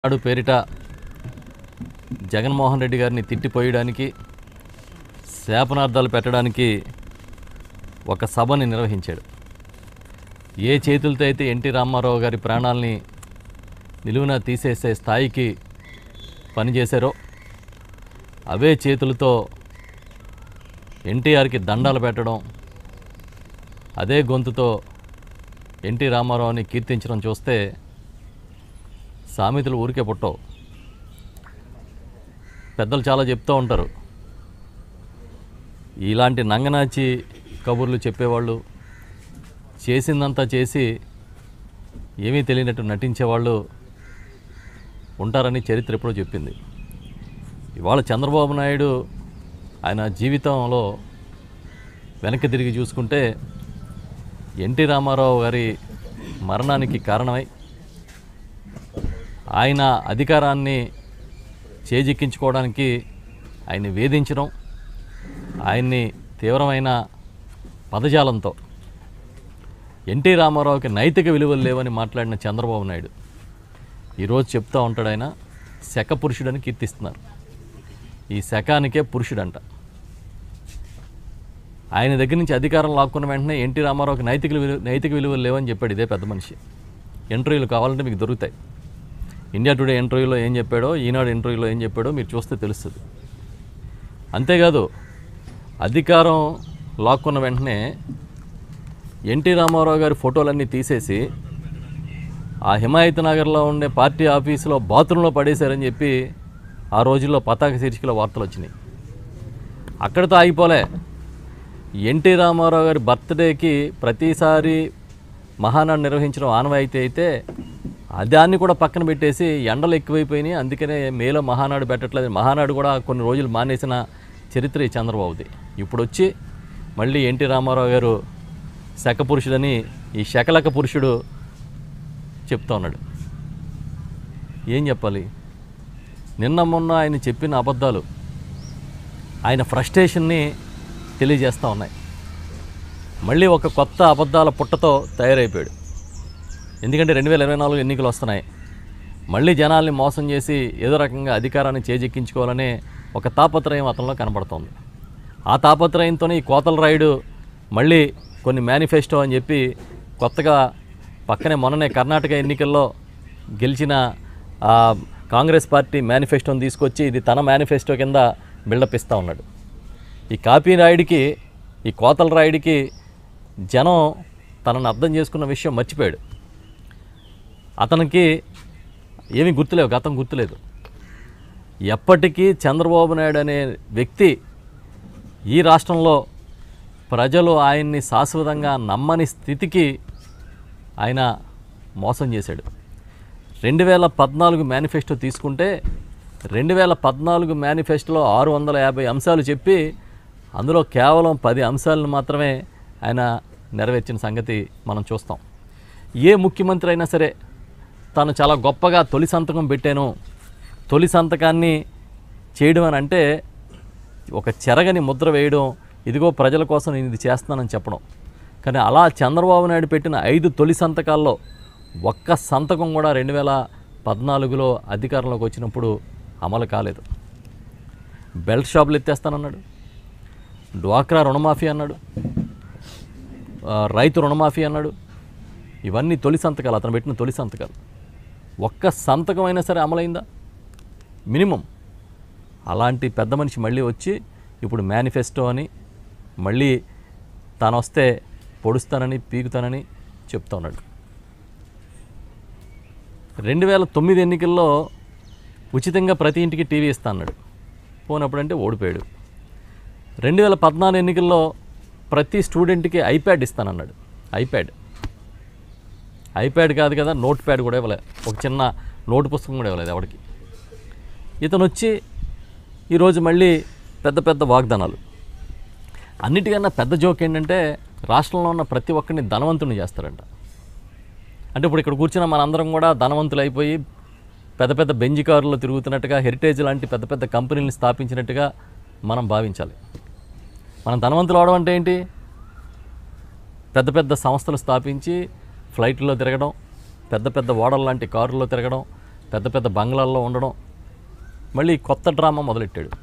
నాడు పేరిట జగన్మోహన్ రెడ్డి గారిని తిట్టిపోయడానికి శాపనార్థాలు పెట్టడానికి ఒక సభని నిర్వహించాడు ఏ చేతులతో అయితే ఎన్టీ రామారావు గారి ప్రాణాలని నిలువున తీసేసే స్థాయికి పనిచేశారో అవే చేతులతో ఎన్టీఆర్కి దండాలు పెట్టడం అదే గొంతుతో ఎన్టీ రామారావుని కీర్తించడం చూస్తే సామెతలు ఊరికే పుట్టవు పెద్దలు చాలా చెప్తూ ఉంటారు ఇలాంటి నంగనాచి కబుర్లు చెప్పేవాళ్ళు చేసిందంతా చేసి ఏమీ తెలియనట్టు నటించేవాళ్ళు ఉంటారని చరిత్ర ఎప్పుడో చెప్పింది ఇవాళ చంద్రబాబు నాయుడు ఆయన జీవితంలో వెనక్కి తిరిగి చూసుకుంటే ఎన్టీ రామారావు గారి మరణానికి కారణమై ఆయన అధికారాన్ని చేజిక్కించుకోవడానికి ఆయన్ని వేధించడం ఆయన్ని తీవ్రమైన పదజాలంతో ఎన్టీ రామారావుకి నైతిక విలువలు లేవని మాట్లాడిన చంద్రబాబు నాయుడు ఈరోజు చెప్తూ ఉంటాడు ఆయన శక పురుషుడని కీర్తిస్తున్నారు ఈ శకానికే పురుషుడంట ఆయన దగ్గర నుంచి అధికారం లాక్కున్న వెంటనే ఎన్టీ రామారావుకి నైతిక విలువ నైతిక విలువలు లేవని చెప్పాడు ఇదే పెద్ద మనిషి ఇంటర్వ్యూలు కావాలంటే మీకు దొరుకుతాయి ఇండియా టుడే ఇంటర్వ్యూలో ఏం చెప్పాడో ఈనాడు ఇంటర్వ్యూలో ఏం చెప్పాడో మీరు చూస్తే తెలుస్తుంది అంతేకాదు అధికారం లాక్కున్న వెంటనే ఎన్టీ రామారావు గారి ఫోటోలన్నీ తీసేసి ఆ హిమాయత్ నగర్లో ఉండే పార్టీ ఆఫీసులో బాత్రూంలో పడేశారని చెప్పి ఆ రోజుల్లో పతాక శీర్షికలో వార్తలు వచ్చినాయి అక్కడితో ఆగిపోలే ఎన్టీ రామారావు గారి బర్త్డేకి ప్రతిసారి మహానాడు నిర్వహించడం ఆనవాయితీ అయితే ఆ దాన్ని కూడా పక్కన పెట్టేసి ఎండలు ఎక్కువైపోయినాయి అందుకనే మేలో మహానాడు పెట్టట్లేదు మహానాడు కూడా కొన్ని రోజులు మానేసిన చరిత్ర ఈ చంద్రబాబుది ఇప్పుడు వచ్చి మళ్ళీ ఎన్టీ రామారావు గారు శక పురుషుడని ఈ శకలక పురుషుడు చెప్తా ఉన్నాడు ఏం చెప్పాలి నిన్న మొన్న ఆయన చెప్పిన అబద్ధాలు ఆయన ఫ్రస్ట్రేషన్ని తెలియజేస్తూ ఉన్నాయి మళ్ళీ ఒక కొత్త అబద్ధాల పుట్టతో తయారైపోయాడు ఎందుకంటే రెండు వేల ఇరవై నాలుగు ఎన్నికలు వస్తున్నాయి మళ్ళీ జనాల్ని మోసం చేసి ఏదో రకంగా అధికారాన్ని చేజెక్కించుకోవాలనే ఒక తాపత్రయం అతనిలో కనబడుతోంది ఆ తాపత్రయంతోనే ఈ కోతల రాయుడు మళ్ళీ కొన్ని మేనిఫెస్టో అని చెప్పి కొత్తగా పక్కనే మొన్ననే కర్ణాటక ఎన్నికల్లో గెలిచిన ఆ, కాంగ్రెస్ పార్టీ మేనిఫెస్టోని తీసుకొచ్చి ఇది తన మేనిఫెస్టో కింద బిల్డప్ ఇస్తూ ఉన్నాడు ఈ కాపీ రాయుడికి ఈ కోతల రాయుడికి జనం తనను అర్థం చేసుకున్న విషయం మర్చిపోయాడు అతనికి ఏమీ గుర్తులేవు గతం గుర్తులేదు ఎప్పటికీ చంద్రబాబు నాయుడు అనే వ్యక్తి ఈ రాష్ట్రంలో ప్రజలు ఆయన్ని శాశ్వతంగా నమ్మని స్థితికి ఆయన మోసం చేశాడు రెండు వేల పద్నాలుగు మేనిఫెస్టో తీసుకుంటే రెండు వేల పద్నాలుగు మేనిఫెస్టోలో ఆరు వందల యాభై అంశాలు చెప్పి అందులో కేవలం పది అంశాలను మాత్రమే ఆయన నెరవేర్చిన సంగతి మనం చూస్తాం ఏ ముఖ్యమంత్రి అయినా సరే తాను చాలా గొప్పగా తొలి సంతకం పెట్టాను తొలి సంతకాన్ని చేయడం అని అంటే ఒక చెరగని ముద్ర వేయడం ఇదిగో ప్రజల కోసం నేను ఇది చేస్తున్నానని చెప్పడం కానీ అలా చంద్రబాబు నాయుడు పెట్టిన ఐదు తొలి సంతకాల్లో ఒక్క సంతకం కూడా రెండు వేల పద్నాలుగులో అధికారంలోకి వచ్చినప్పుడు అమలు కాలేదు బెల్ట్ షాపులు ఎత్తేస్తానన్నాడు డ్వాక్రా రుణమాఫీ అన్నాడు ఆ, రైతు రుణమాఫీ అన్నాడు ఇవన్నీ తొలి సంతకాలు అతను పెట్టిన తొలి సంతకాలు ఒక్క సంతకం అయినా సరే అమలైందా మినిమం అలాంటి పెద్ద మనిషి మళ్ళీ వచ్చి ఇప్పుడు మేనిఫెస్టో అని మళ్ళీ తాను వస్తే పొడుస్తానని పీకుతానని చెప్తా ఉన్నాడు రెండు వేల తొమ్మిది ఎన్నికల్లో ఉచితంగా ప్రతి ఇంటికి టీవీ ఇస్తా అన్నాడు పోనప్పుడంటే ఓడిపోయాడు రెండు వేల పద్నాలుగు ఎన్నికల్లో ప్రతి స్టూడెంట్కి ఐప్యాడ్ ఇస్తానన్నాడు ఐప్యాడ్ ఐప్యాడ్ కాదు కదా నోట్ ప్యాడ్ కూడా ఇవ్వలేదు ఒక చిన్న నోటు పుస్తకం కూడా ఇవ్వలేదు ఎవరికి ఇతను వచ్చి ఈరోజు మళ్ళీ పెద్ద పెద్ద వాగ్దానాలు అన్నిటికన్నా పెద్ద జోక్ ఏంటంటే రాష్ట్రంలో ఉన్న ప్రతి ఒక్కరిని ధనవంతుని చేస్తారంట అంటే ఇప్పుడు ఇక్కడ కూర్చున్న మనందరం కూడా ధనవంతులు అయిపోయి పెద్ద పెద్ద బెంజి కారుల్లో తిరుగుతున్నట్టుగా హెరిటేజ్ లాంటి పెద్ద పెద్ద కంపెనీలను స్థాపించినట్టుగా మనం భావించాలి మనం ధనవంతులు అవడం అంటే ఏంటి పెద్ద పెద్ద సంస్థలు స్థాపించి ఫ్లైట్లో తిరగడం పెద్ద పెద్ద ఓడల లాంటి కారుల్లో తిరగడం పెద్ద పెద్ద బంగ్లాల్లో ఉండడం మళ్ళీ కొత్త డ్రామా మొదలెట్టాడు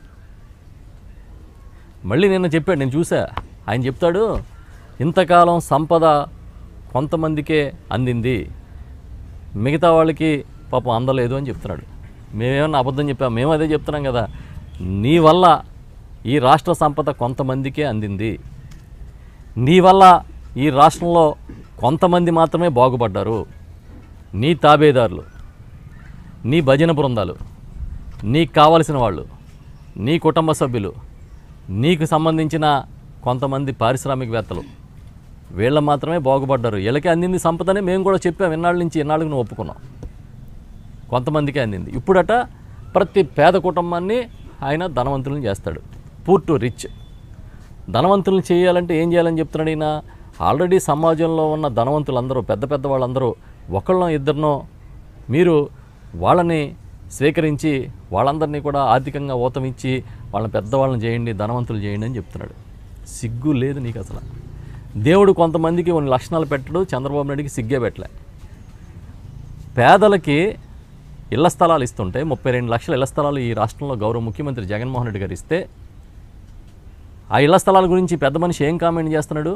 మళ్ళీ నిన్న చెప్పాడు నేను చూసా ఆయన చెప్తాడు ఇంతకాలం సంపద కొంతమందికే అందింది మిగతా వాళ్ళకి పాపం అందలేదు అని చెప్తున్నాడు మేమేమన్నా అబద్ధం చెప్పాం మేము అదే చెప్తున్నాం కదా నీ వల్ల ఈ రాష్ట్ర సంపద కొంతమందికే అందింది నీ వల్ల ఈ రాష్ట్రంలో కొంతమంది మాత్రమే బాగుపడ్డారు నీ తాబేదారులు నీ భజన బృందాలు నీకు కావలసిన వాళ్ళు నీ కుటుంబ సభ్యులు నీకు సంబంధించిన కొంతమంది పారిశ్రామికవేత్తలు వీళ్ళ మాత్రమే బాగుపడ్డారు వీళ్ళకి అందింది సంపదనే మేము కూడా చెప్పాం ఇన్నాళ్ళ నుంచి ఇన్నాళ్ళకి నువ్వు ఒప్పుకున్నాం కొంతమందికే అందింది ఇప్పుడట ప్రతి పేద కుటుంబాన్ని ఆయన ధనవంతులను చేస్తాడు పూర్ టు రిచ్ ధనవంతులను చేయాలంటే ఏం చేయాలని చెప్తున్నాడు ఈయన ఆల్రెడీ సమాజంలో ఉన్న ధనవంతులందరూ పెద్ద పెద్ద వాళ్ళందరూ ఒకళ్ళనో ఇద్దరినో మీరు వాళ్ళని స్వీకరించి వాళ్ళందరినీ కూడా ఆర్థికంగా ఊతమిచ్చి వాళ్ళని పెద్దవాళ్ళని చేయండి ధనవంతులు చేయండి అని చెప్తున్నాడు సిగ్గు లేదు నీకు అసలు దేవుడు కొంతమందికి కొన్ని లక్షణాలు పెట్టడు చంద్రబాబు నాయుడికి సిగ్గే పెట్టలే పేదలకి ఇళ్ల స్థలాలు ఇస్తుంటే ముప్పై రెండు లక్షల ఇళ్ల స్థలాలు ఈ రాష్ట్రంలో గౌరవ ముఖ్యమంత్రి జగన్మోహన్ రెడ్డి గారు ఇస్తే ఆ ఇళ్ల స్థలాల గురించి పెద్ద మనిషి ఏం కామెంట్ చేస్తున్నాడు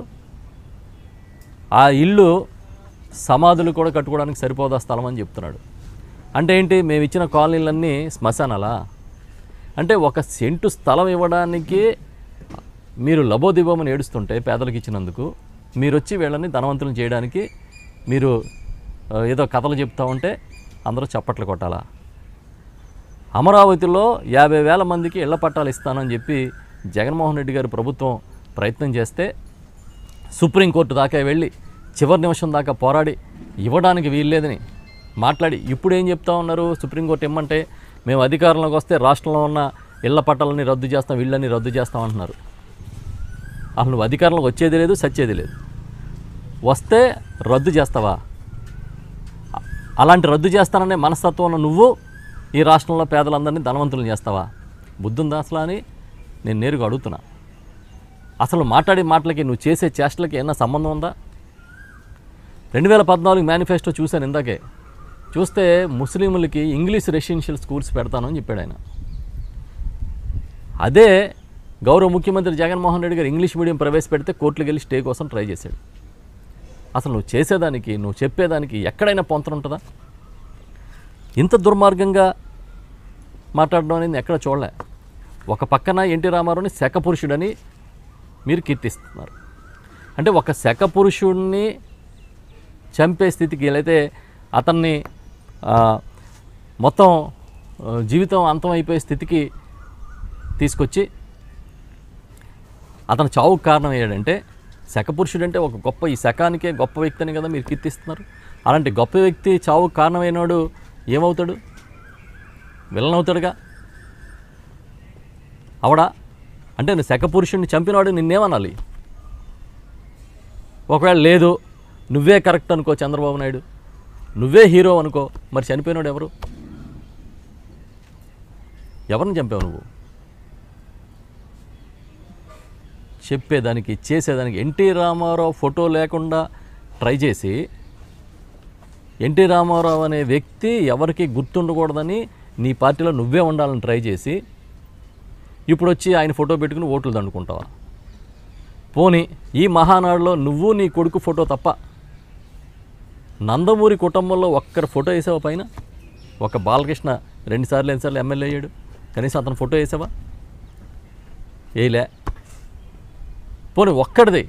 ఆ ఇల్లు సమాధులు కూడా కట్టుకోవడానికి సరిపోదా స్థలం అని చెప్తున్నాడు అంటే ఏంటి మేము ఇచ్చిన కాలనీలన్నీ శ్మశానాలా అంటే ఒక సెంటు స్థలం ఇవ్వడానికి మీరు లబోదిబోమని ఏడుస్తుంటే పేదలకు ఇచ్చినందుకు మీరు వచ్చి వీళ్ళని ధనవంతులను చేయడానికి మీరు ఆ, ఏదో కథలు చెప్తా ఉంటే అందరూ చప్పట్లు కొట్టాలా అమరావతిలో యాభై వేల మందికి ఇళ్ల పట్టాలు ఇస్తానని చెప్పి జగన్మోహన్ రెడ్డి గారి ప్రభుత్వం ప్రయత్నం చేస్తే సుప్రీంకోర్టు దాకా వెళ్ళి చివరి నిమిషం దాకా పోరాడి ఇవ్వడానికి వీల్లేదని మాట్లాడి ఇప్పుడు ఏం చెప్తా ఉన్నారు సుప్రీంకోర్టు ఇమ్మంటే మేము అధికారంలోకి వస్తే రాష్ట్రంలో ఉన్న ఇళ్ల పట్టాలని రద్దు చేస్తాం ఇళ్ళని రద్దు చేస్తాం అంటున్నారు అసలు నువ్వు అధికారంలోకి వచ్చేది లేదు సచ్చేది లేదు వస్తే రద్దు చేస్తావా అ- అలాంటి రద్దు చేస్తాననే మనస్తత్వం ఉన్న నువ్వు ఈ రాష్ట్రంలో పేదలందరినీ ధనవంతులను చేస్తావా బుద్ధుందా అసలు అని నేను నేరుగా అడుగుతున్నా అసలు మాట్లాడే మాటలకి నువ్వు చేసే చేష్టలకి ఏమన్నా సంబంధం ఉందా రెండు వేల పద్నాలుగు మేనిఫెస్టో చూశాను ఇందాకే చూస్తే ముస్లింలకి ఇంగ్లీష్ రెసిడెన్షియల్ స్కూల్స్ పెడతానని చెప్పాడు ఆయన అదే గౌరవ ముఖ్యమంత్రి జగన్మోహన్ రెడ్డి గారు ఇంగ్లీష్ మీడియం ప్రవేశపెడితే కోర్టులకు వెళ్ళి స్టే కోసం ట్రై చేశాడు అసలు నువ్వు చేసేదానికి నువ్వు చెప్పేదానికి ఎక్కడైనా పొంతన ఉంటుందా ఇంత దుర్మార్గంగా మాట్లాడడం అనేది ఎక్కడ చూడలే ఒక పక్కన ఎన్టీ రామారావుని శక పురుషుడని మీరు కీర్తిస్తున్నారు అంటే ఒక శక పురుషుడిని చంపే స్థితికి లేకపోతే అతన్ని ఆ, మొత్తం ఆ, జీవితం అంతమైపోయే స్థితికి తీసుకొచ్చి అతను చావుకు కారణం ఏంటంటే శకపురుషుడు అంటే ఒక గొప్ప ఈ శకానికే గొప్ప వ్యక్తి అని కదా మీరు కీర్తిస్తున్నారు అలాంటి గొప్ప వ్యక్తి చావుకు కారణమైనవాడు ఏమవుతాడు విలన్ అవుతాడుగా అవడా అంటే నువ్వు శకపురుషుడిని చంపినవాడు నిన్నేమనాలి ఒకవేళ లేదు నువ్వే కరెక్ట్ అనుకో చంద్రబాబు నాయుడు నువ్వే హీరో అనుకో మరి చనిపోయినాడు ఎవరు ఎవరిని చంపావు నువ్వు చెప్పేదానికి చేసేదానికి ఎన్టీ రామారావు ఫోటో లేకుండా ట్రై చేసి ఎన్టీ రామారావు అనే వ్యక్తి ఎవరికి గుర్తుండకూడదని నీ పార్టీలో నువ్వే ఉండాలని ట్రై చేసి ఇప్పుడు వచ్చి ఆయన ఫోటో పెట్టుకుని ఓట్లు దండుకుంటావా పోనీ ఈ మహానాడులో నువ్వు నీ కొడుకు ఫోటో తప్ప నందమూరి కుటుంబంలో ఒక్కరి ఫోటో వేసావా పైన ఒక బాలకృష్ణ రెండుసార్లు ఎన్నిసార్లు ఎమ్మెల్యే అయ్యాడు కనీసం అతను ఫోటో వేసావా వేయలే పోనీ ఒక్కడిది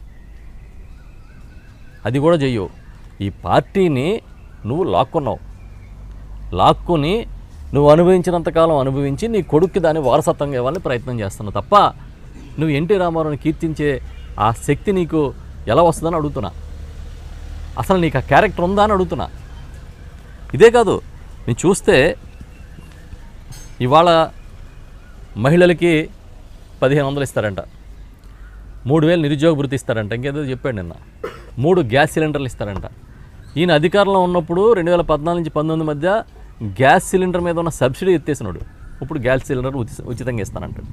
అది కూడా చెయ్యవు ఈ పార్టీని నువ్వు లాక్కున్నావు లాక్కుని నువ్వు అనుభవించినంతకాలం అనుభవించి నీ కొడుక్కి దాన్ని వారసత్వంగా ఇవ్వాలని ప్రయత్నం చేస్తున్నావు తప్ప నువ్వు ఎన్టీ రామారావుని కీర్తించే ఆ శక్తి నీకు ఎలా వస్తుందని అడుగుతున్నా అసలు నీకు ఆ క్యారెక్టర్ ఉందా అని అడుగుతున్నా ఇదే కాదు నేను చూస్తే ఇవాళ మహిళలకి పదిహేను వందలు ఇస్తారంట మూడు వేలు నిరుద్యోగ భృతి ఇస్తారంట ఇంకేదో చెప్పాడు నిన్న మూడు గ్యాస్ సిలిండర్లు ఇస్తారంట ఈయన అధికారంలో ఉన్నప్పుడు రెండు వేల పద్నాలుగు నుంచి పంతొమ్మిది మధ్య గ్యాస్ సిలిండర్ మీద ఉన్న సబ్సిడీ ఎత్తేసినాడు ఇప్పుడు గ్యాస్ సిలిండర్ ఉచి ఉచితంగా ఇస్తానంటాడు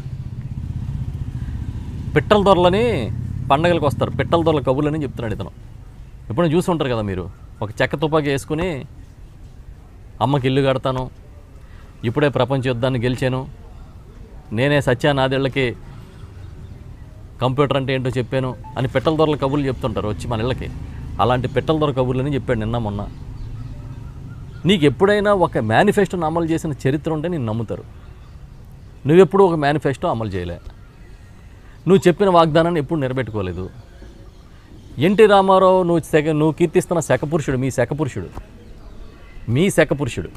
పిట్టల దొరలని పండగలకు వస్తారు పిట్టల దొరల కబుర్లని చెప్తున్నాడు ఇతను ఎప్పుడైనా చూసి ఉంటారు కదా మీరు ఒక చెక్క తుపాకీ వేసుకుని అమ్మకి ఇల్లు కడతాను ఇప్పుడే ప్రపంచ యుద్ధాన్ని గెలిచాను నేనే సత్యా నాదేళ్లకి కంప్యూటర్ అంటే ఏంటో చెప్పాను అని పెట్టల దొరల కబుర్లు చెప్తుంటారు వచ్చి మన ఇళ్ళకి అలాంటి పెట్టల దొర కబుర్లని చెప్పాడు నిన్న మొన్న నీకు ఎప్పుడైనా ఒక మేనిఫెస్టోని అమలు చేసిన చరిత్ర ఉంటే నేను నమ్ముతారు నువ్వెప్పుడు ఒక మేనిఫెస్టో అమలు చేయలే నువ్వు చెప్పిన వాగ్దానాన్ని ఎప్పుడు నిలబెట్టుకోలేదు ఎన్టీ రామారావు నువ్వు శక నువ్వు కీర్తిస్తున్న శకపురుషుడు మీ శకపురుషుడు మీ శకపురుషుడు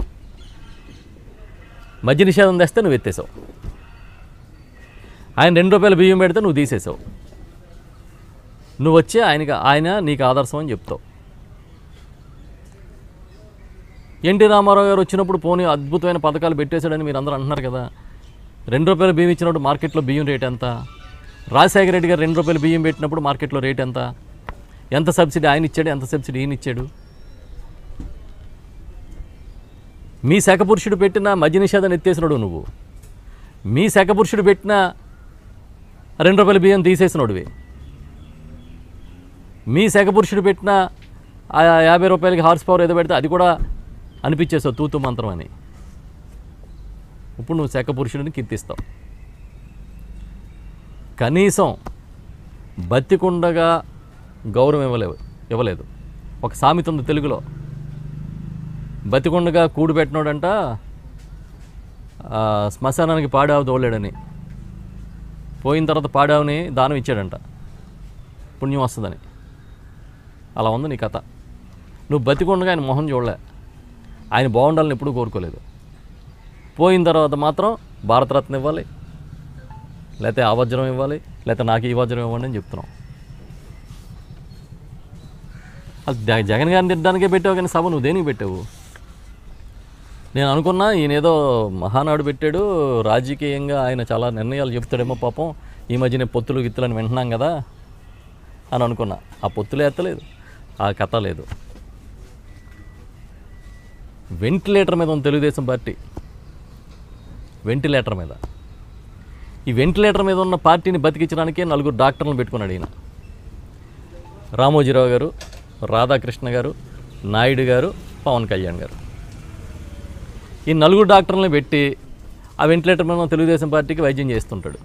మద్య నిషేధం తెస్తే నువ్వు ఎత్తేసావు ఆయన రెండు రూపాయల బియ్యం పెడితే నువ్వు తీసేసావు నువ్వు వచ్చి ఆయనకి ఆయన నీకు ఆదర్శం అని చెప్తావు ఎన్టీ రామారావు గారు వచ్చినప్పుడు పోనీ అద్భుతమైన పథకాలు పెట్టేశాడని మీరు అందరూ అంటున్నారు కదా రెండు రూపాయల బియ్యం ఇచ్చినప్పుడు మార్కెట్లో బియ్యం రేట్ ఎంత రాజశేఖర రెడ్డి గారు రెండు రూపాయల బియ్యం పెట్టినప్పుడు మార్కెట్లో రేట్ ఎంత ఎంత సబ్సిడీ ఆయన ఇచ్చాడు ఎంత సబ్సిడీ ఈయన ఇచ్చాడు మీ శకపురుషుడు పెట్టిన మద్య నిషేధాన్ని ఎత్తేసినాడు నువ్వు మీ శకపురుషుడు పెట్టిన రెండు రూపాయల బియ్యం తీసేసినోడివి మీ శకపురుషుడు పెట్టిన ఆ యాభై రూపాయలకి హార్స్ పవర్ ఏదో పెడితే అది కూడా అనిపించేసావు తూతు మంత్రం అని ఇప్పుడు నువ్వు శకపురుషుడిని కీర్తిస్తావు కనీసం బతికుండగా గౌరవం ఇవ్వలేవు ఇవ్వలేదు ఒక సామెత ఉంది తెలుగులో బతికుండగా కూడు పెట్టినోడంట ఆ, శ్మశానానికి పాడావు తోలేడని పోయిన తర్వాత పాడావుని దానం ఇచ్చాడంట పుణ్యం వస్తుందని అలా ఉంది నీ కథ నువ్వు బతికుండగా ఆయన మొహం చూడలే ఆయన బాగుండాలని ఎప్పుడూ కోరుకోలేదు పోయిన తర్వాత మాత్రం భారతరత్న ఇవ్వాలి లేకపోతే ఆ వజ్రం ఇవ్వాలి లేకపోతే నాకు ఈ వజ్రం ఇవ్వండి అని చెప్తున్నాం అది జ- జగన్ గారిని తిట్టడానికే పెట్టావు కానీ సభ నువ్వు దేనికి పెట్టావు నేను అనుకున్నా ఈయన ఏదో మహానాడు పెట్టాడు రాజకీయంగా ఆయన చాలా నిర్ణయాలు చెప్తాడేమో పాపం ఈ మధ్యనే పొత్తులు గిత్తులని వింటున్నాం కదా అని అనుకున్నా ఆ పొత్తులు ఎత్తలేదు ఆ కథ లేదు వెంటిలేటర్ మీద ఉంది తెలుగుదేశం పార్టీ వెంటిలేటర్ మీద ఈ వెంటిలేటర్ మీద ఉన్న పార్టీని బతికించడానికే నలుగురు డాక్టర్లను పెట్టుకున్నాడు ఈయన రామోజీరావు గారు రాధాకృష్ణ గారు నాయుడు గారు పవన్ కళ్యాణ్ గారు ఈ నలుగురు డాక్టర్లను పెట్టి ఆ వెంటిలేటర్ మీద ఉన్న తెలుగుదేశం పార్టీకి వైద్యం చేస్తుంటాడు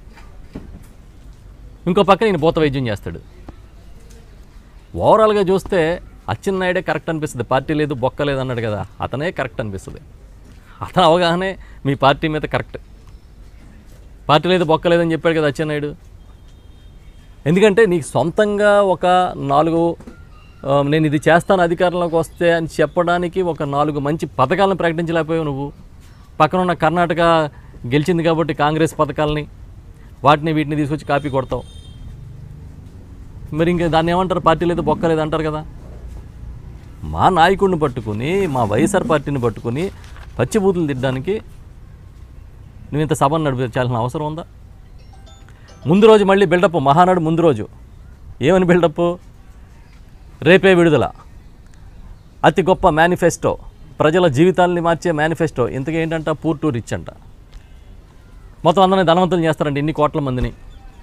ఇంకో పక్కన ఈయన భూత వైద్యం చేస్తాడు ఓవరాల్గా చూస్తే అచ్చెన్నాయుడే కరెక్ట్ అనిపిస్తుంది పార్టీ లేదు బొక్క లేదు అన్నాడు కదా అతనే కరెక్ట్ అనిపిస్తుంది అతని అవగాహనే మీ పార్టీ మీద కరెక్ట్ పార్టీ లేదు బొక్క లేదని చెప్పాడు కదా అచ్చెన్నాయుడు ఎందుకంటే నీకు సొంతంగా ఒక నాలుగు ఆ, నేను ఇది చేస్తాను అధికారంలోకి వస్తే అని చెప్పడానికి ఒక నాలుగు మంచి పథకాలను ప్రకటించలేకపోయావు నువ్వు పక్కన ఉన్న కర్ణాటక గెలిచింది కాబట్టి కాంగ్రెస్ పథకాలని వాటిని వీటిని తీసుకొచ్చి కాపీ కొడతావు మరి ఇంకా దాన్ని ఏమంటారు పార్టీ లేదు బొక్క లేదు అంటారు కదా మా నాయకుడిని పట్టుకుని మా వైఎస్ఆర్ పార్టీని పట్టుకుని పచ్చిబూతులు తిట్టడానికి నువ్వు ఇంత సభను నడిపించాల్సిన అవసరం ఉందా ముందు రోజు మళ్ళీ బిల్డప్ మహానాడు ముందు రోజు ఏమని బిల్డప్ రేపే విడుదల అతి గొప్ప మేనిఫెస్టో ప్రజల జీవితాల్ని మార్చే మేనిఫెస్టో ఇంతకీ ఏంటంట పూర్ టు రిచ్ అంట మొత్తం అందరిని ధనవంతులు చేస్తారంట ఇన్ని కోట్ల మందిని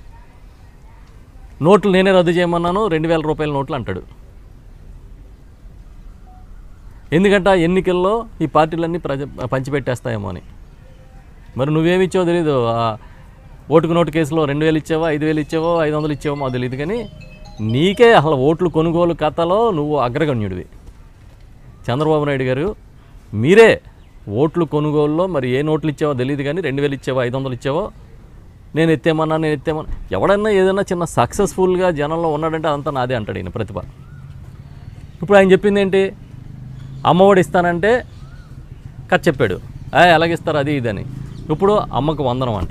నోట్లు నేనే రద్దు చేయమన్నాను రెండు వేల రూపాయల నోట్లు అంటాడు ఎందుకంటే ఆ ఎన్నికల్లో ఈ పార్టీలన్నీ ప్రజ పంచిపెట్టేస్తాయేమో అని మరి నువ్వేమి ఇచ్చావో తెలీదు ఆ ఓటుకు నోటు కేసులో రెండు వేలు ఇచ్చావో ఐదు వేలు ఇచ్చావో ఐదు వందలు ఇచ్చావో మాకు తెలియదు కానీ నీకే అసలు ఓట్లు కొనుగోలు కథలో నువ్వు అగ్రగణ్యుడివి చంద్రబాబు నాయుడు గారు మీరే ఓట్లు కొనుగోలులో మరి ఏ నోట్లు ఇచ్చావో తెలియదు కానీ రెండు వేలు ఇచ్చావో ఐదు వందలు ఇచ్చావో నేను ఎత్తేమన్నా నేను ఎత్తేమన్నా ఎవడన్నా ఏదైనా చిన్న సక్సెస్ఫుల్గా జనంలో ఉన్నాడంటే అదంతా నాదే అంటాడు ఈయన ప్రతిభ ఇప్పుడు ఆయన చెప్పింది ఏంటి అమ్మఒడి ఇస్తానంటే కథ చెప్పాడు "ఆ, ఎలాగిస్తారు అది ఇదని ఇప్పుడు అమ్మకు వందనం అంట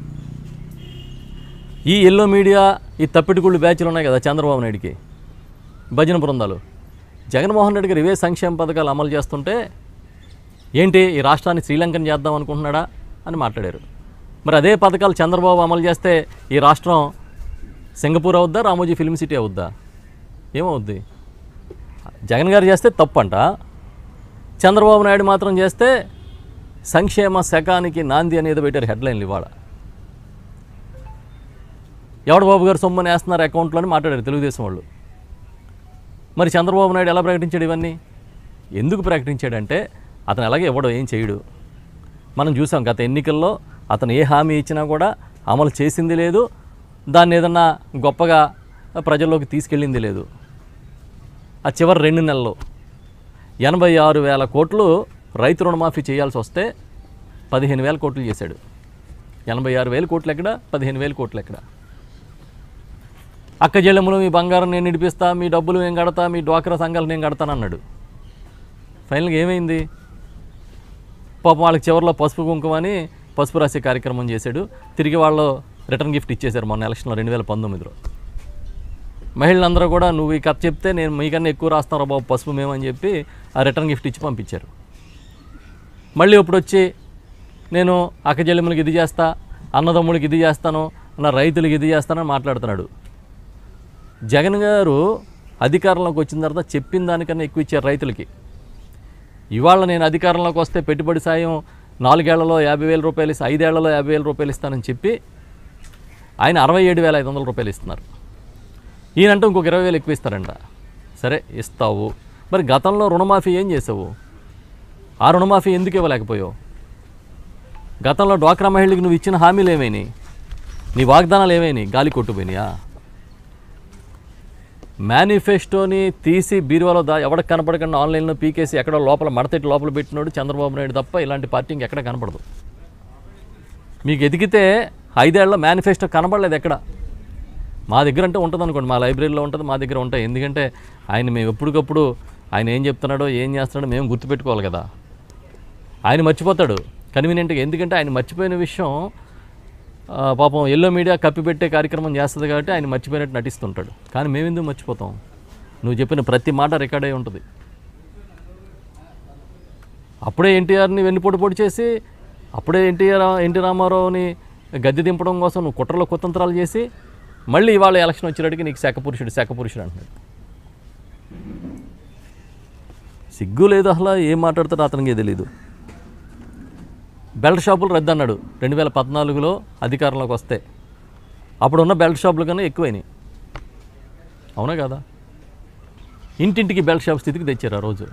ఈ ఎల్లో మీడియా ఈ తప్పిటిగుళ్ళు బ్యాచ్లు ఉన్నాయి కదా చంద్రబాబు నాయుడికి భజన బృందాలు జగన్మోహన్ రెడ్డి గారు ఇవే సంక్షేమ పథకాలు అమలు చేస్తుంటే ఏంటి ఈ రాష్ట్రాన్ని శ్రీలంకన్ చేద్దాం అనుకుంటున్నాడా అని మాట్లాడారు మరి అదే పథకాలు చంద్రబాబు అమలు చేస్తే ఈ రాష్ట్రం సింగపూర్ అవుద్దా రామోజీ ఫిల్మ్ సిటీ అవుద్దా ఏమవుద్ది జగన్ గారు చేస్తే తప్పంట చంద్రబాబు నాయుడు మాత్రం చేస్తే సంక్షేమ శకానికి నాంది అనేది పెట్టారు హెడ్లైన్లు ఇవాళ ఎవడ బాబు గారు సొమ్మని వేస్తున్నారు అకౌంట్లో అని మాట్లాడారు తెలుగుదేశం వాళ్ళు మరి చంద్రబాబు నాయుడు ఎలా ప్రకటించాడు ఇవన్నీ ఎందుకు ప్రకటించాడంటే అతను ఎలాగే ఇవ్వడం ఏం చేయడు మనం చూసాం గత ఎన్నికల్లో అతను ఏ హామీ ఇచ్చినా కూడా అమలు చేసింది లేదు దాన్ని ఏదన్నా గొప్పగా ప్రజల్లోకి తీసుకెళ్ళింది లేదు ఆ చివరి రెండు నెలల్లో ఎనభై ఆరు వేల కోట్లు రైతు రుణమాఫీ చేయాల్సి వస్తే పదిహేను వేల కోట్లు చేశాడు ఎనభై ఆరు వేల కోట్లు ఎక్కడ పదిహేను వేల కోట్లు ఎక్కడ అక్క చెల్లెములు మీ బంగారం నేను నిడిపిస్తా మీ డబ్బులు నేను కడతా మీ డ్వాక్రా సంఘాలు నేను కడతానన్నాడు ఫైనల్గా ఏమైంది పాపం వాళ్ళకి చివరిలో పసుపు కుంకుమ అని పసుపు రాసే కార్యక్రమం చేశాడు తిరిగి వాళ్ళు రిటర్న్ గిఫ్ట్ ఇచ్చేశారు మొన్న ఎలక్షన్లో రెండు వేల పంతొమ్మిదిలో మహిళలందరూ కూడా నువ్వు ఈ కథ చెప్తే నేను మీకన్నా ఎక్కువ రాస్తాను బాబు పసుపు మేమని చెప్పి ఆ రిటర్న్ గిఫ్ట్ ఇచ్చి పంపించారు మళ్ళీ ఇప్పుడు వచ్చి నేను అక్కజెల్లెములకి ఇది చేస్తా అన్నదమ్ములకి ఇది చేస్తాను నా రైతులకి ఇది చేస్తానని మాట్లాడుతున్నాడు జగన్ గారు అధికారంలోకి వచ్చిన తర్వాత చెప్పిన దానికన్నా ఎక్కువ ఇచ్చారు రైతులకి ఇవాళ నేను అధికారంలోకి వస్తే పెట్టుబడి సాయం నాలుగేళ్లలో యాభై వేల రూపాయలు ఇస్తా ఐదేళ్లలో యాభై వేల రూపాయలు ఇస్తానని చెప్పి ఆయన అరవై ఏడు వేల ఐదు వందల రూపాయలు ఇస్తున్నారు ఈయనంటూ ఇంకొక ఇరవై వేలు ఎక్కువ ఇస్తారంట సరే ఇస్తావు మరి గతంలో రుణమాఫీ ఏం చేసావు ఆ రుణమాఫీ ఎందుకు ఇవ్వలేకపోయావు గతంలో డ్వాక్రా మహిళలకు నువ్వు ఇచ్చిన హామీలు ఏమైనాయి నీ వాగ్దానాలు ఏమైనాయి గాలి కొట్టుపోయినాయా మేనిఫెస్టోని తీసి బీరువాలో దా ఎవరికి కనపడకుండా ఆన్లైన్లో పీకేసి ఎక్కడో లోపల మడతెట్టి లోపల పెట్టినోడు చంద్రబాబు నాయుడు తప్ప ఇలాంటి పార్టీ ఇంకెక్కడ కనపడదు మీకు ఎదిగితే ఐదేళ్ల మేనిఫెస్టో కనపడలేదు ఎక్కడ మా దగ్గర అంటే ఉంటుంది అనుకోండి మా లైబ్రరీలో ఉంటుంది మా దగ్గర ఉంటాయి ఎందుకంటే ఆయన మేము ఎప్పటికప్పుడు ఆయన ఏం చెప్తున్నాడో ఏం చేస్తున్నాడో మేము గుర్తుపెట్టుకోవాలి కదా ఆయన మర్చిపోతాడు కన్వీనియంట్గా ఎందుకంటే ఆయన మర్చిపోయిన విషయం ఆ, పాపం ఎల్లో మీడియా కప్పిపెట్టే కార్యక్రమం చేస్తుంది కాబట్టి ఆయన మర్చిపోయినట్టు నటిస్తుంటాడు కానీ మేమెందుకు మర్చిపోతాం నువ్వు చెప్పిన ప్రతి మాట రికార్డ్ అయి ఉంటుంది అప్పుడే ఎన్టీఆర్ని వెన్నుపోటు పొడి చేసి అప్పుడే ఎన్టీఆర్ ఎన్టీ రామారావుని గద్దె దింపడం కోసం నువ్వు కుట్రలో కుతంత్రాలు చేసి మళ్ళీ ఇవాళ ఎలక్షన్ వచ్చేటడికి నీకు శాఖ పురుషుడు శాఖ పురుషుడు అంటున్నాడు సిగ్గు లేదు అసలు ఏం మాట్లాడతాడో అతనికి తెలీదు బెల్ట్ షాపులు రద్దు అన్నాడు రెండు వేల పద్నాలుగులో అధికారంలోకి వస్తే అప్పుడున్న బెల్ట్ షాపుల కన్నా ఎక్కువైనాయి అవునా కదా ఇంటింటికి బెల్ట్ షాప్ స్థితికి తెచ్చారు ఆ రోజు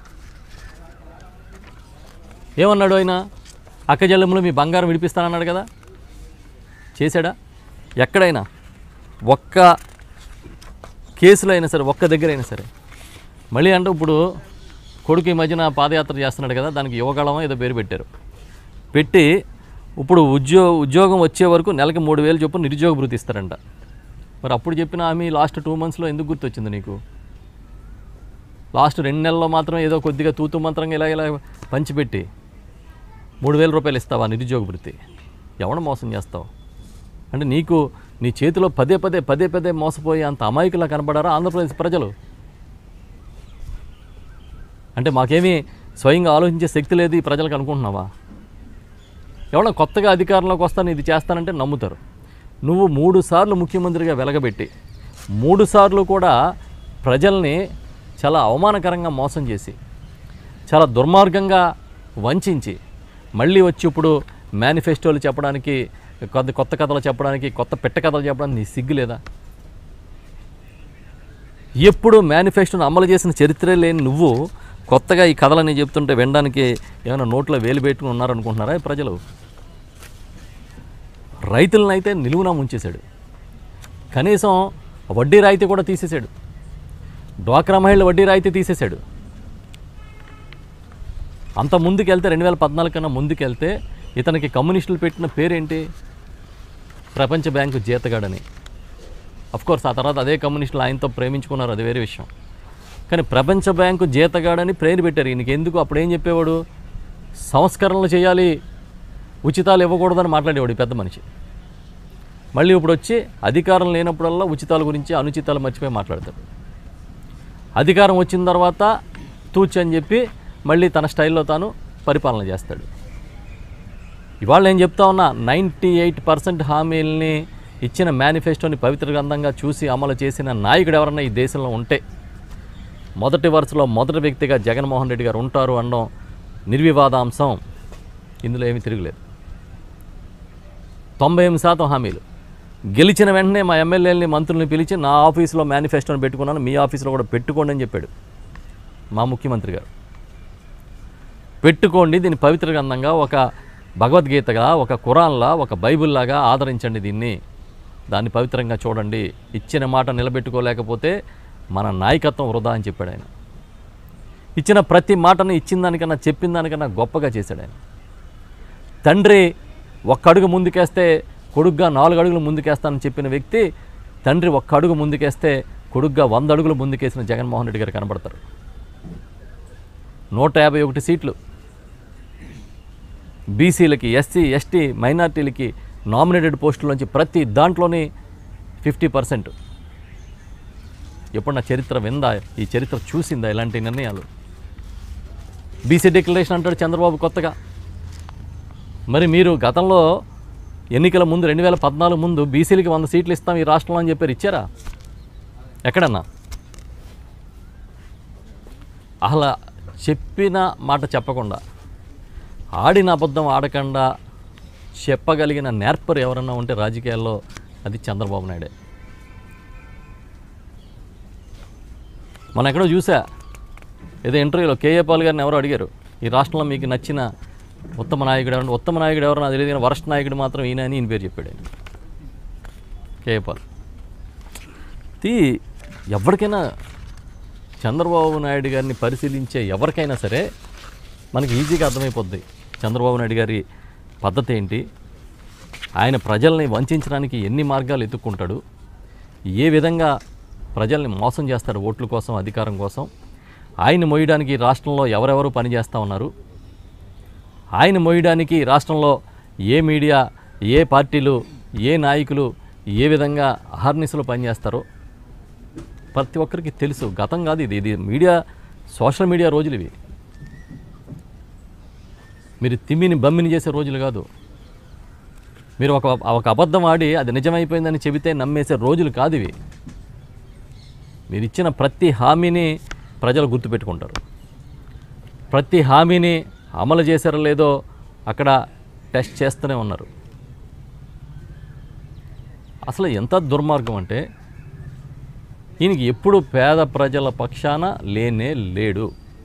ఏమన్నాడు ఆయన అక్కజల్లెములు మీ బంగారం విడిపిస్తానన్నాడు కదా చేశాడా ఎక్కడైనా ఒక్క కేసులో అయినా సరే ఒక్క దగ్గర అయినా సరే మళ్ళీ అంటే ఇప్పుడు కొడుకు ఈ మధ్యన పాదయాత్ర చేస్తున్నాడు కదా దానికి యువగళం ఏదో పేరు పెట్టారు పెట్టి ఇప్పుడు ఉద్యో ఉద్యోగం వచ్చే వరకు నెలకి మూడు వేలు చొప్పున నిరుద్యోగ భృతి ఇస్తారంట మరి అప్పుడు చెప్పిన హామీ లాస్ట్ టూ మంత్స్లో ఎందుకు గుర్తొచ్చింది నీకు లాస్ట్ రెండు నెలల్లో మాత్రం ఏదో కొద్దిగా తూతు మంత్రంగా ఇలా ఇలా పంచిపెట్టి మూడు వేల రూపాయలు ఇస్తావా నిరుద్యోగ భృతి ఎవడ మోసం చేస్తావు అంటే నీకు నీ చేతిలో పదే పదే పదే పదే మోసపోయి అంత అమాయకులా కనపడారా ఆంధ్రప్రదేశ్ ప్రజలు అంటే మాకేమీ స్వయంగా ఆలోచించే శక్తి లేదు ఈ ప్రజలకు అనుకుంటున్నావా ఎవడో కొత్తగా అధికారంలోకి వస్తాను ఇది చేస్తానంటే నమ్ముతారు నువ్వు మూడు సార్లు ముఖ్యమంత్రిగా వెలగబెట్టి మూడు సార్లు కూడా ప్రజల్ని చాలా అవమానకరంగా మోసం చేసి చాలా దుర్మార్గంగా వంచించి మళ్ళీ వచ్చి ఇప్పుడు మేనిఫెస్టోలు చెప్పడానికి కొత్త కొత్త కథలు చెప్పడానికి కొత్త పెట్ట కథలు చెప్పడానికి నీ సిగ్గు లేదా ఎప్పుడు మేనిఫెస్టోను అమలు చేసిన చరిత్రే లేని నువ్వు కొత్తగా ఈ కథలని చెప్తుంటే వినడానికి ఏమైనా నోట్లో వేలు పెట్టుకుని ఉన్నారనుకుంటున్నారా ఈ ప్రజలు రైతులను అయితే నిలువునా ముంచేశాడు కనీసం వడ్డీ రాయితీ కూడా తీసేశాడు డ్వాక్రా మహిళ వడ్డీ రాయితీ తీసేశాడు అంత ముందుకెళ్తే రెండు వేల పద్నాలుగు కన్నా ముందుకెళ్తే ఇతనికి కమ్యూనిస్టులు పెట్టిన పేరేంటి ప్రపంచ బ్యాంకు జీతగాడని కోర్స్ ఆ తర్వాత అదే కమ్యూనిస్టులు ఆయనతో ప్రేమించుకున్నారు అది వేరే విషయం కానీ ప్రపంచ బ్యాంకు జీతగాడని ప్రేరు పెట్టారు ఈయనకి ఎందుకు అప్పుడు ఏం చెప్పేవాడు సంస్కరణలు చేయాలి ఉచితాలు ఇవ్వకూడదని మాట్లాడేవాడు ఈ పెద్ద మనిషి మళ్ళీ ఇప్పుడు వచ్చి అధికారం లేనప్పుడల్లా ఉచితాల గురించి అనుచితాలు మర్చిపోయి మాట్లాడతాడు అధికారం వచ్చిన తర్వాత తూచి అని చెప్పి మళ్ళీ తన స్టైల్లో తాను పరిపాలన చేస్తాడు ఇవాళ నేను చెప్తా ఉన్నా నైంటీ ఎయిట్ పర్సెంట్ హామీల్ని ఇచ్చిన మేనిఫెస్టోని పవిత్ర గ్రంథంగా చూసి అమలు చేసిన నాయకుడు ఎవరన్నా ఈ దేశంలో ఉంటే మొదటి వరుసలో మొదటి వ్యక్తిగా జగన్మోహన్ రెడ్డి గారు ఉంటారు అనడం నిర్వివాదాంశం ఇందులో ఏమీ తిరుగులేదు తొంభై ఎనిమిది శాతం హామీలు గెలిచిన వెంటనే మా ఎమ్మెల్యేలని మంత్రుల్ని పిలిచి నా ఆఫీస్లో మేనిఫెస్టోని పెట్టుకున్నాను మీ ఆఫీస్లో కూడా పెట్టుకోండి అని చెప్పాడు మా ముఖ్యమంత్రి గారు పెట్టుకోండి దీన్ని పవిత్ర గ్రంథంగా ఒక భగవద్గీతగా ఒక ఖురాన్లా ఒక బైబిల్లాగా ఆదరించండి దీన్ని దాన్ని పవిత్రంగా చూడండి ఇచ్చిన మాట నిలబెట్టుకోలేకపోతే మన నాయకత్వం వృధా అని చెప్పాడు ఆయన ఇచ్చిన ప్రతి మాటను ఇచ్చిన దానికన్నా చెప్పిన దానికన్నా గొప్పగా చేశాడు ఆయన తండ్రి ఒక్క అడుగు ముందుకేస్తే కొడుగ్గా నాలుగు అడుగులు ముందుకేస్తానని చెప్పిన వ్యక్తి తండ్రి ఒక్క అడుగు ముందుకేస్తే కొడుగ్గా వంద అడుగులు ముందుకేసిన జగన్మోహన్ రెడ్డి గారు కనబడతారు నూట యాభై ఒకటి సీట్లు బీసీలకి ఎస్సీ ఎస్టీ మైనార్టీలకి నామినేటెడ్ పోస్టుల్లోంచి ప్రతి దాంట్లోని ఫిఫ్టీ పర్సెంట్ ఎప్పుడు నా చరిత్ర విందా ఈ చరిత్ర చూసిందా ఇలాంటి నిర్ణయాలు బీసీ డిక్లరేషన్ అంటాడు చంద్రబాబు కొత్తగా మరి మీరు గతంలో ఎన్నికల ముందు రెండు వేల పద్నాలుగు ముందు బీసీలకి వంద సీట్లు ఇస్తాం ఈ రాష్ట్రంలో అని చెప్పారు ఇచ్చారా ఎక్కడన్నా అసలు చెప్పిన మాట చెప్పకుండా ఆడిన అబద్ధం ఆడకుండా చెప్పగలిగిన నేర్పరు ఎవరన్నా ఉంటే రాజకీయాల్లో అది చంద్రబాబు నాయుడే మనం ఎక్కడో చూసా ఏదో ఇంటర్వ్యూలో కేఏ పాల్ గారిని ఎవరో అడిగారు ఈ రాష్ట్రంలో మీకు నచ్చిన ఉత్తమ నాయకుడు ఎవరు ఉత్తమ నాయకుడు ఎవరు నాకు తెలియదు కానీ వరస్ట్ నాయకుడు మాత్రం ఈయన అని ఈయన పేరు చెప్పాడు ఆయన కేఏ పాల్ తీ ఎవరికైనా చంద్రబాబు నాయుడు గారిని పరిశీలించే ఎవరికైనా సరే మనకి ఈజీగా అర్థమైపోద్ది చంద్రబాబు నాయుడు గారి పద్ధతి ఏంటి ఆయన ప్రజల్ని వంచడానికి ఎన్ని మార్గాలు ఎత్తుక్కుంటాడు ఏ విధంగా ప్రజల్ని మోసం చేస్తాడు ఓట్ల కోసం అధికారం కోసం ఆయన మోయడానికి రాష్ట్రంలో ఎవరెవరు పనిచేస్తూ ఉన్నారు ఆయన మోయడానికి రాష్ట్రంలో ఏ మీడియా ఏ పార్టీలు ఏ నాయకులు ఏ విధంగా అహర్నిశలు పనిచేస్తారో ప్రతి ఒక్కరికి తెలుసు గతం కాదు ఇది ఇది మీడియా సోషల్ మీడియా రోజులు ఇవి మీరు తిమ్మిని బమ్మిని చేసే రోజులు కాదు మీరు ఒక ఒక అబద్ధం ఆడి అది నిజమైపోయిందని చెబితే నమ్మేసే రోజులు కాదు ఇవి మీరు ఇచ్చిన ప్రతి హామీని ప్రజలు గుర్తుపెట్టుకుంటారు ప్రతి హామీని అమలు చేశారో లేదో అక్కడ టెస్ట్ చేస్తూనే ఉన్నారు అసలు ఎంత దుర్మార్గం అంటే ఈయనకి ఎప్పుడు పేద ప్రజల పక్షాన లేనే లేడు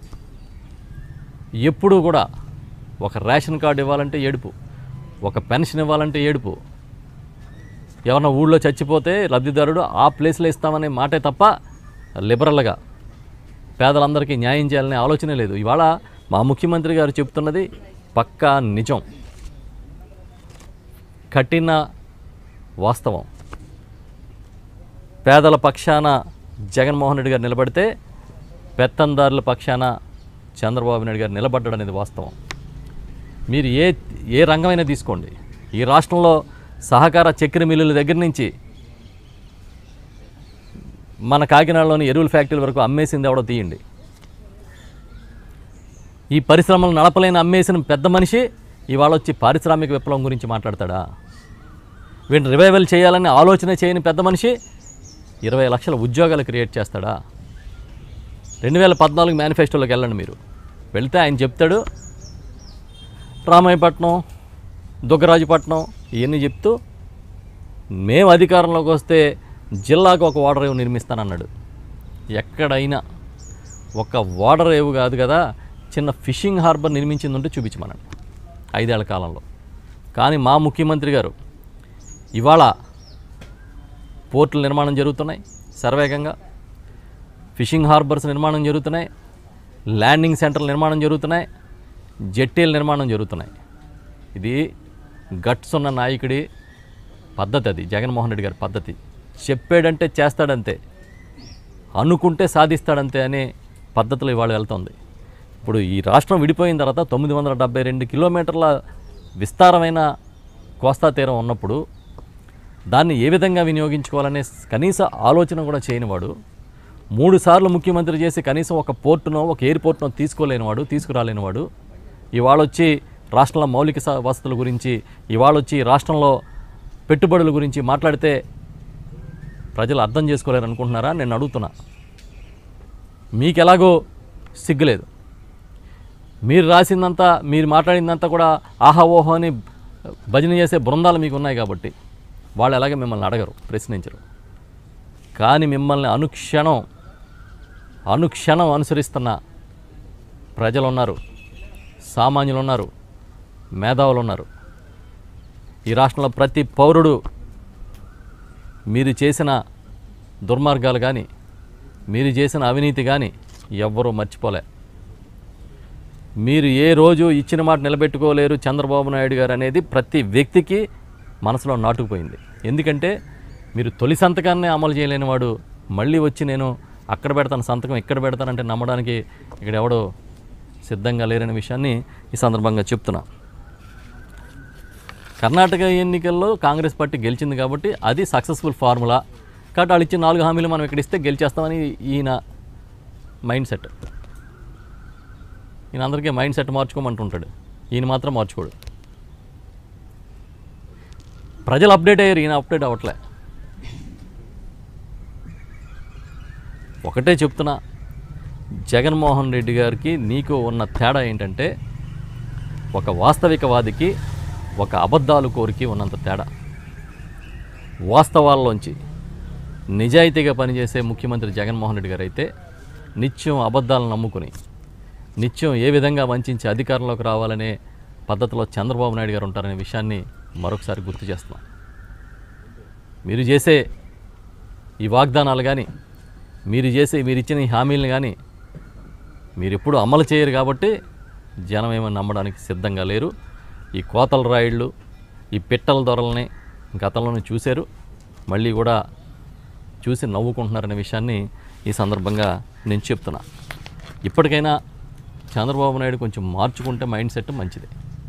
ఎప్పుడు కూడా ఒక రేషన్ కార్డు ఇవ్వాలంటే ఏడుపు ఒక పెన్షన్ ఇవ్వాలంటే ఏడుపు ఎవరన్నా ఊళ్ళో చచ్చిపోతే లబ్ధిదారుడు ఆ ప్లేస్లో ఇస్తామనే మాటే తప్ప లిబరల్గా పేదలందరికీ న్యాయం చేయాలనే ఆలోచనే లేదు ఇవాళ మా ముఖ్యమంత్రి గారు చెప్తున్నది పక్కా నిజం కఠిన వాస్తవం పేదల పక్షాన జగన్మోహన్ రెడ్డి గారు నిలబడితే పెత్తందారుల పక్షాన చంద్రబాబు నాయుడు గారు నిలబడ్డాడు అనేది వాస్తవం మీరు ఏ ఏ రంగమైనా తీసుకోండి ఈ రాష్ట్రంలో సహకార చక్కెర మిల్లుల దగ్గర నుంచి మన కాకినాడలోని ఎరువుల ఫ్యాక్టరీల వరకు అమ్మేసింది ఎవడో తీయండి ఈ పరిశ్రమలు నడపలేని అమ్మేసిన పెద్ద మనిషి ఇవాళ వచ్చి పారిశ్రామిక విప్లవం గురించి మాట్లాడతాడా వీటిని రివైవల్ చేయాలని ఆలోచన చేయని పెద్ద మనిషి ఇరవై లక్షల ఉద్యోగాలు క్రియేట్ చేస్తాడా రెండు వేల పద్నాలుగు మేనిఫెస్టోలోకి వెళ్ళండి మీరు వెళ్తే ఆయన చెప్తాడు రామాయపట్నం దుగ్గరాజుపట్నం ఇవన్నీ చెప్తూ మేము అధికారంలోకి వస్తే జిల్లాకు ఒక వాటర్ రేవు నిర్మిస్తానన్నాడు ఎక్కడైనా ఒక వాటర్ రేవు కాదు కదా చిన్న ఫిషింగ్ హార్బర్ నిర్మించింది ఉంటే చూపించమనండి ఐదేళ్ల కాలంలో కానీ మా ముఖ్యమంత్రి గారు ఇవాళ పోర్టుల నిర్మాణం జరుగుతున్నాయి శరవేగంగా ఫిషింగ్ హార్బర్స్ నిర్మాణం జరుగుతున్నాయి ల్యాండింగ్ సెంటర్ల నిర్మాణం జరుగుతున్నాయి జెట్టీల నిర్మాణం జరుగుతున్నాయి ఇది గట్స్ ఉన్న నాయకుడి పద్ధతి అది జగన్మోహన్ రెడ్డి గారి పద్ధతి చెప్పాడంటే చేస్తాడంతే అనుకుంటే సాధిస్తాడంతే అనే పద్ధతిలో ఇవాళ వెళ్తుంది ఇప్పుడు ఈ రాష్ట్రం విడిపోయిన తర్వాత తొమ్మిది వందల డెబ్బై రెండు కిలోమీటర్ల విస్తారమైన కోస్తా తీరం ఉన్నప్పుడు దాన్ని ఏ విధంగా వినియోగించుకోవాలనే కనీస ఆలోచన కూడా చేయనివాడు మూడు సార్లు ముఖ్యమంత్రి చేసి కనీసం ఒక పోర్టునో ఒక ఎయిర్పోర్ట్నో తీసుకోలేనివాడు తీసుకురాలేనివాడు ఇవాళ వచ్చి రాష్ట్రంలో మౌలిక స- వసతుల గురించి ఇవాళ వచ్చి రాష్ట్రంలో పెట్టుబడుల గురించి మాట్లాడితే ప్రజలు అర్థం చేసుకోలేరు అనుకుంటున్నారా నేను అడుగుతున్నా మీకు ఎలాగో సిగ్గులేదు మీరు రాసిందంతా మీరు మాట్లాడిందంతా కూడా ఆహా ఓహో అని భజన చేసే బృందాలు మీకు ఉన్నాయి కాబట్టి వాళ్ళు ఎలాగే మిమ్మల్ని అడగరు ప్రశ్నించరు కానీ మిమ్మల్ని అనుక్షణం అనుక్షణం అనుసరిస్తున్న ప్రజలు ఉన్నారు సామాన్యులు ఉన్నారు మేధావులు ఉన్నారు ఈ రాష్ట్రంలో ప్రతి పౌరుడు మీరు చేసిన దుర్మార్గాలు కానీ మీరు చేసిన అవినీతి కానీ ఎవ్వరూ మర్చిపోలే మీరు ఏ రోజు ఇచ్చిన మాట నిలబెట్టుకోలేరు చంద్రబాబు నాయుడు గారు అనేది ప్రతి వ్యక్తికి మనసులో నాటుకుపోయింది ఎందుకంటే మీరు తొలి సంతకాన్ని అమలు చేయలేని వాడు మళ్ళీ వచ్చి నేను అక్కడ పెడతాను సంతకం ఇక్కడ పెడతానంటే నమ్మడానికి ఇక్కడ ఎవడో సిద్ధంగా లేరనే విషయాన్ని ఈ సందర్భంగా చెప్తున్నా కర్ణాటక ఎన్నికల్లో కాంగ్రెస్ పార్టీ గెలిచింది కాబట్టి అది సక్సెస్ఫుల్ ఫార్ములా కాబట్టి వాళ్ళు ఇచ్చిన నాలుగు హామీలు మనం ఇక్కడ ఇస్తే గెలిచేస్తామని ఈయన మైండ్ సెట్ ఈయన అందరికీ మైండ్ సెట్ మార్చుకోమంటుంటాడు ఈయన మాత్రం మార్చుకోడు ప్రజలు అప్డేట్ అయ్యారు ఈయన అప్డేట్ అవ్వట్లే ఒకటే చెప్తున్నా జగన్మోహన్ రెడ్డి గారికి నీకు ఉన్న తేడా ఏంటంటే ఒక వాస్తవికవాదికి ఒక అబద్ధాలు కోరికి ఉన్నంత తేడా వాస్తవాల్లోంచి నిజాయితీగా పనిచేసే ముఖ్యమంత్రి జగన్మోహన్ రెడ్డి గారు అయితే నిత్యం అబద్ధాలను నమ్ముకుని నిత్యం ఏ విధంగా వంచి అధికారంలోకి రావాలనే పద్ధతిలో చంద్రబాబు నాయుడు గారు ఉంటారనే విషయాన్ని మరొకసారి గుర్తు చేస్తున్నాం మీరు చేసే ఈ వాగ్దానాలు కానీ మీరు చేసే మీరు ఇచ్చిన ఈ హామీలను కానీ మీరు ఎప్పుడు అమలు చేయరు కాబట్టి జనం ఏమని నమ్మడానికి సిద్ధంగా లేరు ఈ కోతల రాయిళ్ళు ఈ పిట్టల దొరల్ని గతంలోనే చూశారు మళ్ళీ కూడా చూసి నవ్వుకుంటున్నారనే విషయాన్ని ఈ సందర్భంగా నేను చెప్తున్నా ఇప్పటికైనా చంద్రబాబు నాయుడు కొంచెం మార్చుకుంటే మైండ్ సెట్ మంచిది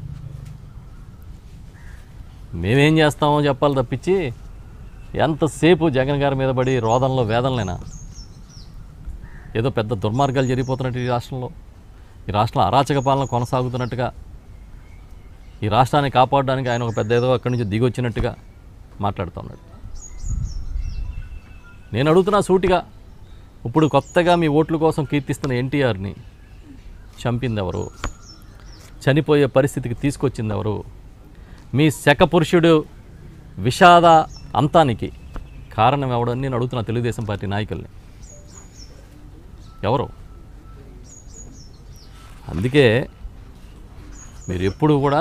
మేమేం చేస్తామో చెప్పాలి తప్పించి ఎంతసేపు జగన్ గారి మీద పడి రోదనలో వేదనలేనా ఏదో పెద్ద దుర్మార్గాలు జరిగిపోతున్నట్టు ఈ రాష్ట్రంలో ఈ రాష్ట్రంలో అరాచక పాలన కొనసాగుతున్నట్టుగా ఈ రాష్ట్రాన్ని కాపాడడానికి ఆయన ఒక పెద్ద ఏదో అక్కడి నుంచి దిగొచ్చినట్టుగా మాట్లాడుతున్నాడు నేను అడుగుతున్నా సూటిగా ఇప్పుడు కొత్తగా మీ ఓట్ల కోసం కీర్తిస్తున్న ఎన్టీఆర్ని చంపింది ఎవరు చనిపోయే పరిస్థితికి తీసుకొచ్చింది ఎవరు మీ శక పురుషుడు విషాద అంతానికి కారణం ఎవడని నేను అడుగుతున్నా తెలుగుదేశం పార్టీ నాయకుల్ని ఎవరు అందుకే మీరు ఎప్పుడు కూడా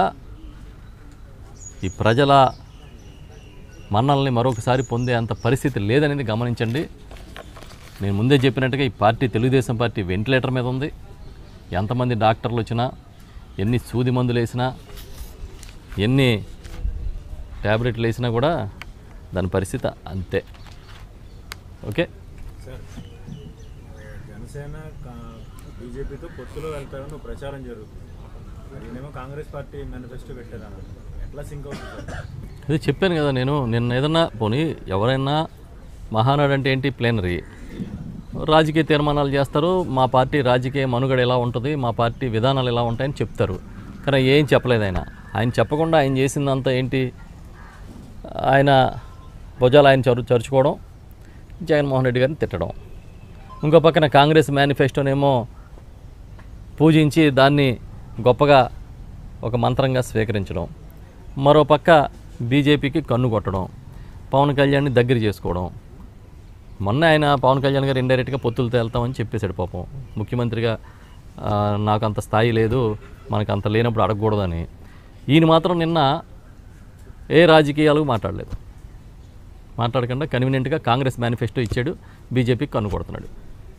ఈ ప్రజల మన్నల్ని మరొకసారి పొందే అంత పరిస్థితి లేదనేది గమనించండి నేను ముందే చెప్పినట్టుగా ఈ పార్టీ తెలుగుదేశం పార్టీ వెంటిలేటర్ మీద ఉంది ఎంతమంది డాక్టర్లు వచ్చినా ఎన్ని సూది మందులు వేసినా ఎన్ని ట్యాబ్లెట్లు వేసినా కూడా దాని పరిస్థితి అంతే ఓకే సార్ జనసేన కా- బీజేపీతో పొత్తులో వెళ్తారని ఒక ప్రచారం జరుగుతుంది మరి ఈయనేమో కాంగ్రెస్ పార్టీ మేనిఫెస్టో పెట్టారన్న ఎట్లా సింక్ అవుతుంది సార్ అదే చెప్పాను కదా నేను నిన్న ఏదన్నా పోనీ ఎవరైనా మహానాడు అంటే ఏంటి ప్లేనరీ రాజకీయ తీర్మానాలు చేస్తారు మా పార్టీ రాజకీయ మనుగడ ఎలా ఉంటుంది మా పార్టీ విధానాలు ఎలా ఉంటాయని చెప్తారు కానీ ఏం చెప్పలేదు ఆయన ఆయన చెప్పకుండా ఆయన చేసిందంతా ఏంటి ఆయన భుజాలు ఆయన చరు చరుచుకోవడం జగన్మోహన్ రెడ్డి గారిని తిట్టడం ఇంకో పక్కన కాంగ్రెస్ మేనిఫెస్టోనేమో పూజించి దాన్ని గొప్పగా ఒక మంత్రంగా స్వీకరించడం మరో పక్క బీజేపీకి కన్ను కొట్టడం పవన్ కళ్యాణ్ని దగ్గర చేసుకోవడం మొన్న ఆయన పవన్ కళ్యాణ్ గారు ఇండైరెక్ట్గా పొత్తులతో వెళ్తామని చెప్పేశాడు పాపం ముఖ్యమంత్రిగా ఆ, నాకు అంత స్థాయి లేదు మనకు అంత లేనప్పుడు అడగకూడదని ఈయన మాత్రం నిన్న ఏ రాజకీయాలకు మాట్లాడలేదు మాట్లాడకుండా కన్వీనియంట్గా కాంగ్రెస్ మేనిఫెస్టో ఇచ్చాడు బీజేపీకి కన్ను కొడుతున్నాడు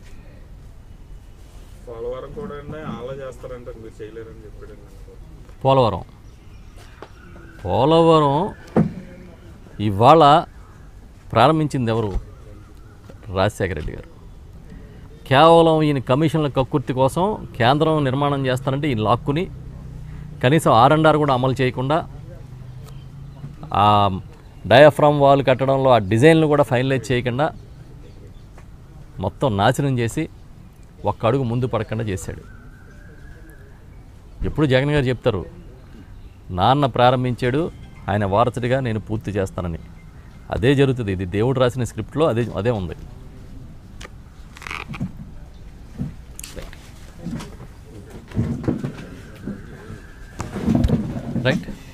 పోలవరం కూడా అండి అలా చేస్తారంటే మీరు చేయలేరని చెప్పాడు పోలవరం పోలవరం ఇవాళ ప్రారంభించింది ఎవరు రాజశేఖర రెడ్డి గారు కేవలం ఈయన కమిషన్ల కక్కుర్తి కోసం కేంద్రం నిర్మాణం చేస్తానంటే ఈయన లాక్కుని కనీసం ఆర్ అండ్ ఆర్ కూడా అమలు చేయకుండా ఆ డయాఫ్రామ్ వాల్ కట్టడంలో ఆ డిజైన్లు కూడా ఫైనలైజ్ చేయకుండా మొత్తం నాశనం చేసి ఒక్క అడుగు ముందు పడకుండా చేశాడు ఎప్పుడు జగన్ గారు చెప్తారు నాన్న ప్రారంభించాడు ఆయన వారసుడిగా నేను పూర్తి చేస్తానని అదే జరుగుతుంది ఇది దేవుడు రాసిన స్క్రిప్ట్లో అదే అదే ఉంది రైట్